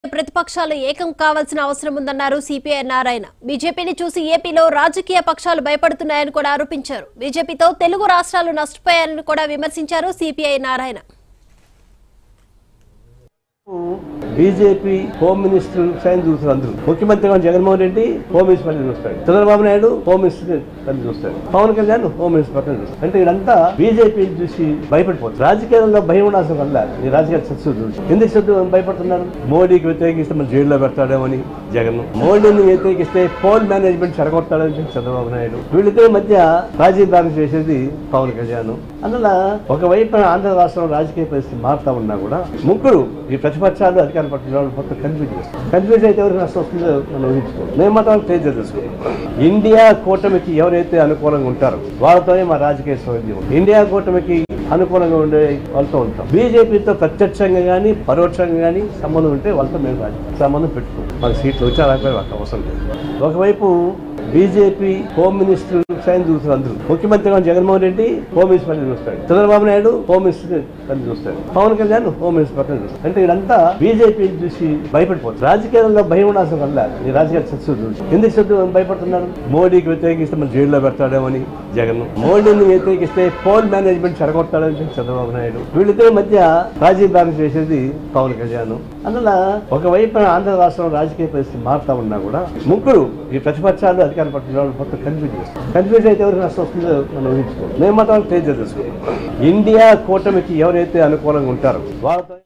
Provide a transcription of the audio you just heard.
ప్రతిపక్షాలు ఏకం కావాల్సిన అవసరం ఉందన్నారు సిపిఐ నారాయణ బీజేపీని చూసి ఏపీలో రాజకీయ పక్షాలు భయపడుతున్నాయని కూడా ఆరోపించారు బీజేపీతో తెలుగు రాష్ట్రాలు నష్టపోయాయని కూడా విమర్శించారు CPI Narayana BJP home minister sign చూస్తారు అందరూ ముఖ్యమంత్రిగా ఉన్న జగన్మోహన్ రెడ్డి హోమ్ మినిస్టర్ పక్కన చూస్తాడు చంద్రబాబు నాయుడు హోమ్ మినిస్టర్ పక్కన చూస్తాడు పవన్ కళ్యాణ్ హోమ్ మినిస్టర్ పక్కన చూస్తాడు అంటే వీళ్ళంతా బీజేపీ చూసి భయపడిపోతారు రాజకీయాల్లో భయం ఉండాల్సిన వల్ల ఈ రాజకీయ చర్చ ఎందుకు చర్చ భయపడుతున్నారు మోడీకి వ్యతిరేకిస్తే మన జైల్లో పెడతాడేమని జగన్ మోడీని వ్యతిరేకిస్తే పోల్ మేనేజ్మెంట్ చెడగొడతాడని చంద్రబాబు నాయుడు వీళ్ళిద్దరి మధ్య రాజీ భాగం చేసేది పవన్ కళ్యాణ్ అందువల్ల ఒకవైపు ఆంధ్ర రాష్ట్రంలో రాజకీయ పరిస్థితి మారుతా ఉన్నా కూడా ముగ్గురు ఈ ప్రతిపక్షాలు అధికార పక్షాలు మొత్తం కన్ఫ్యూజ్ చేస్తారు కన్ఫ్యూజ్ అయితే ఎవరికి నష్టం వస్తుందో మనం ఊహించుకోవాలి మేము మాత్రం క్లియర్ తెలుసుకుంటాం ఇండియా కూటమికి ఎవరైతే అనుకూలంగా ఉంటారో వాళ్ళతోనే మా రాజకీయ సౌద్యం ఇండియా కూటమికి అనుకూలంగా ఉండే వాళ్ళతో ఉంటాం బీజేపీతో ప్రత్యక్షంగా కానీ పరోక్షంగా కానీ సంబంధం ఉంటే వాళ్ళతో మేము రాజకీయ సంబంధం పెట్టుకోం మాకు సీట్లు వచ్చా రాకపోయినా మాకు అవసరం లేదు ఒకవైపు బీజేపీ హోమ్ మినిస్టర్ సైన్ చూస్తారు అందరూ ముఖ్యమంత్రిగా ఉన్న జగన్మోహన్ రెడ్డి హోమ్ మినిస్టర్ పక్కన చూస్తాడు చంద్రబాబు నాయుడు హోమ్ మినిస్టర్ పక్కన చూస్తాడు పవన్ కళ్యాణ్ హోమ్ మినిస్టర్ పక్కన చూస్తాడు అంటే వీళ్ళంతా బీజేపీ చూసి భయపడిపోతారు రాజకీయాల్లో భయం ఉండాల్సిన వల్ల ఈ రాజకీయ చర్చ ఎందుకు చర్చ భయపడుతున్నారు మోడీకి వ్యతిరేకిస్తే మన జైల్లో పెడతాడేమని జగన్ మోడీని వ్యతిరేకిస్తే పోల్ మేనేజ్మెంట్ చెడగొడతాడని చంద్రబాబు నాయుడు వీళ్ళిద్దరి మధ్య రాజీ భాగం చేసేది పవన్ కళ్యాణ్ అందువల్ల ఒకవైపు ఆంధ్ర రాష్ట్రంలో రాజకీయ పరిస్థితి మారుతా ఉన్నా కూడా ముగ్గురు ఈ ప్రతిపక్షాలు అధికార పక్షాలు మొత్తం కన్ఫ్యూజ్ చేస్తారు కన్ఫ్యూజ్ అయితే ఎవరికి నష్టం వస్తుందో మనం ఊహించుకోవాలి మేము మాత్రం క్లియర్ తెలుసుకుంటాం ఇండియా కూటమికి ఎవరైతే అనుకూలంగా ఉంటారో వాళ్ళతో